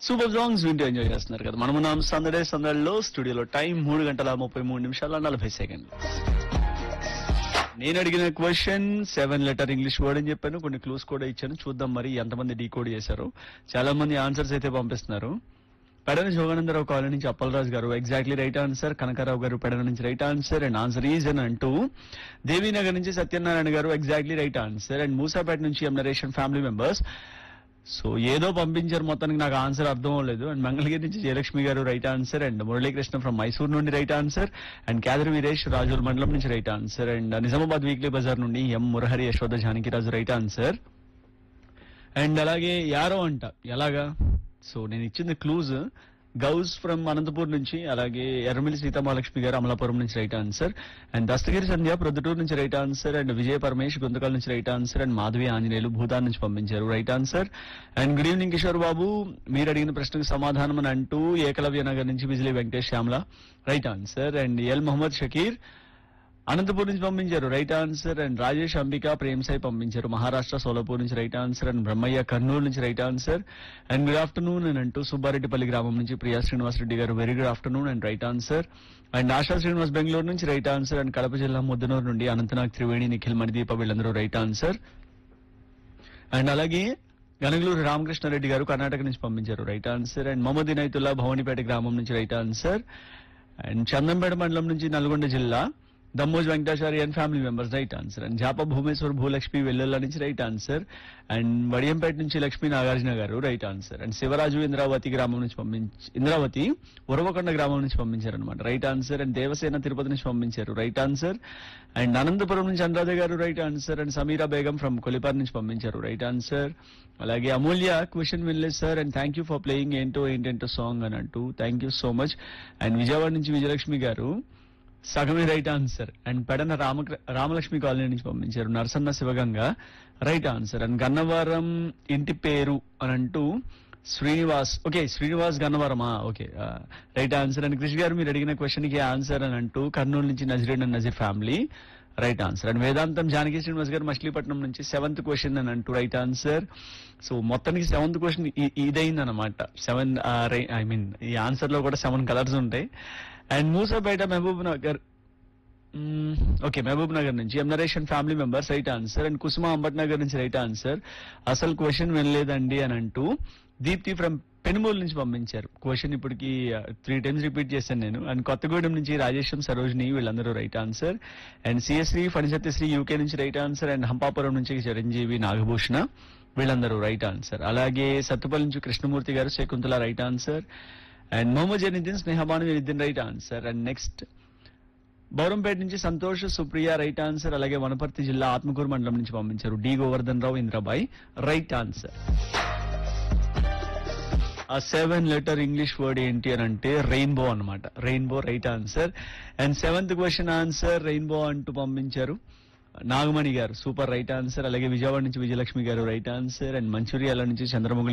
super songs వింటూ enjoy చేస్తున్నారు కదా మనం ఉన్నాం సందడే సందడిలో స్టూడియోలో టైం మూడు గంటల ముప్పై మూడు నిమిషాల నలభై సెకండ్లు నేను అడిగిన question seven letter English word అని చెప్పాను కొన్ని క్లూస్ కూడా ఇచ్చాను చూద్దాం మరి ఎంతమంది డీకోడ్ చేశారు చాలా మంది ఆన్సర్స్ అయితే పంపిస్తున్నారు పెడన జోగానందరావు కాలనీ నుంచి అప్పలరాజు గారు exactly right answer Kanakarao garu Pedana నుంచి right answer and answer is అని అంటూ దేవీనగర్ నుంచి Satyanarayana garu exactly right answer and Moosapet నుంచి M Nareshan family members so ఏదో పంపించారు మొత్తానికి నాకు ఆన్సర్ అర్థం అవ్వలేదు అండ్ మంగళగిరి నుంచి Jayalakshmi garu right answer and Muralikrishna from Mysore నుండి right answer and Kedar Veeresh Rajula మండలం నుంచి right answer and Nizamabad weekly బజార్ నుండి M Murahari Yashoda Janakiraju right answer and అలాగే యారో అంట ఎలాగా సో నేను ఇచ్చింది క్లూజ్ గౌస్ ఫ్రమ్ అనంతపూర్ నుంచి అలాగే ఎర్రమిల్లి సీతామహాలక్ష్మి గారు అమలాపురం నుంచి right answer and Dastagiri Sandhya Proddatur నుంచి right answer and Vijaya Paramesh Guntakal నుంచి right answer and Madhavi Anjaneyulu Bhutan నుంచి పంపించారు right answer and good evening Kishore Babu మీరు అడిగిన ప్రశ్నకు సమాధానం అని అంటూ ఏకలవ్య నగర్ నుంచి Vijili Venkatesh Shyamala right answer and L Mohammed Shakir Anantapur నుంచి పంపించారు right answer and Rajesh Ambika Prem Sai పంపించారు మహారాష్ట్ర సోలాపూర్ నుంచి right answer and Brahmaiah Kurnool నుంచి right answer and good afternoon అని అంటూ సుబ్బారెడ్డిపల్లి గ్రామం నుంచి Priya Srinivas Reddy garu very good afternoon and right answer and Asha Srinivas Bengaluru నుంచి రైట్ ఆన్సర్ అండ్ కడప జిల్లా ముద్దనూరు నుండి అనంతనాగ్ త్రివేణి నిఖిల్ మణిదీప వీళ్ళందరూ రైట్ ఆన్సర్ అండ్ అలాగే గనగలూరు రామకృష్ణారెడ్డి గారు కర్ణాటక నుంచి పంపించారు right answer and Mohammed Inayatullah Bhavanipet గ్రామం నుంచి రైట్ ఆన్సర్ అండ్ చందంపేట మండలం నుంచి నల్గొండ జిల్లా Dammoj Venkatachari and family members right answer and Japa Bhumeshwar Bhulakshmi Vellulla నుంచి రైట్ ఆన్సర్ అండ్ వడియంపేట నుంచి Lakshmi Nagarjuna garu right answer and Sivaraju Indravathi గ్రామం నుంచి పంపించి ఇంద్రావతి ఉరవకొండ గ్రామం నుంచి పంపించారు అనమాట right answer and Devasena Tirupati నుంచి పంపించారు రైట్ ఆన్సర్ అండ్ అనంతపురం నుంచి Anuradha garu right answer and Sameera Begum from Kolipar నుంచి పంపించారు రైట్ ఆన్సర్ అలాగే అమూల్య క్వశ్చన్ వినలేదు sir and thank you for playing ఏంటో ఏంటంటో సాంగ్ అని అంటూ thank you so much and Vijayawada నుంచి విజయలక్ష్మి గారు సగమే right answer and Pedana Rama Ramalakshmi colony నుంచి పంపించారు Narasanna Sivaganga right answer and Gannavaram ఇంటి పేరు అని అంటూ శ్రీనివాస్ ఓకే శ్రీనివాస్ గన్నవరమా okay right answer and Krishi garu మీరు అడిగిన క్వశ్చన్ కి ఆన్సర్ అని అంటూ కర్నూలు నుంచి Nazreen and Nazir family right answer and Vedantam Janaki Srinivas గారు మచిలీపట్నం నుంచి సెవెంత్ క్వశ్చన్ అని అంటూ రైట్ ఆన్సర్ సో మొత్తానికి సెవెంత్ క్వశ్చన్ ఇదైంది అనమాట సెవెన్ ఐ మీన్ ఈ ఆన్సర్ లో కూడా సెవెన్ కలర్స్ ఉంటాయి అండ్ మూసాపేట మహబూబ్ నగర్ ఓకే మహబూబ్ నగర్ నుంచి M Nareshan family members right answer and Kusuma Ambat Nagar నుంచి రైట్ ఆన్సర్ అసలు క్వశ్చన్ వినలేదండి అని అంటూ దీప్తి ఫ్రమ్ పెనుమూలు నుంచి పంపించారు క్వశ్చన్ ఇప్పటికి త్రీ టైమ్స్ రిపీట్ చేశాను నేను అండ్ కొత్తగూడెం నుంచి రాజేశం సరోజిని వీళ్ళందరూ right answer and సిఎస్శ్రీ Phani Satyasri UK నుంచి రైట్ ఆన్సర్ అండ్ హంపాపురం నుంచి చిరంజీవి నాగభూషణ వీళ్ళందరూ రైట్ ఆన్సర్ అలాగే సత్తుపల్లి నుంచి Krishnamurthy garu Shakuntala right answer and Mohammed Janiddin Snehabanu Janiddin right answer and next Bowrampet నుంచి సంతోష్ సుప్రియ రైట్ ఆన్సర్ అలాగే వనపర్తి జిల్లా ఆత్మకూరు మండలం నుంచి పంపించారు D Govardhan Rao Indrabai right answer ఆ సెవెన్ లెటర్ ఇంగ్లీష్ వర్డ్ ఏంటి అని అంటే రెయిన్బో అన్నమాట rainbow right answer and seventh question answer rainbow అంటూ పంపించారు నాగమణి గారు సూపర్ రైట్ ఆన్సర్ అలాగే విజయవాడ నుంచి విజయలక్ష్మి గారు రైట్ ఆన్సర్ అండ్ మంచిర్యాల నుంచి చంద్రముఖి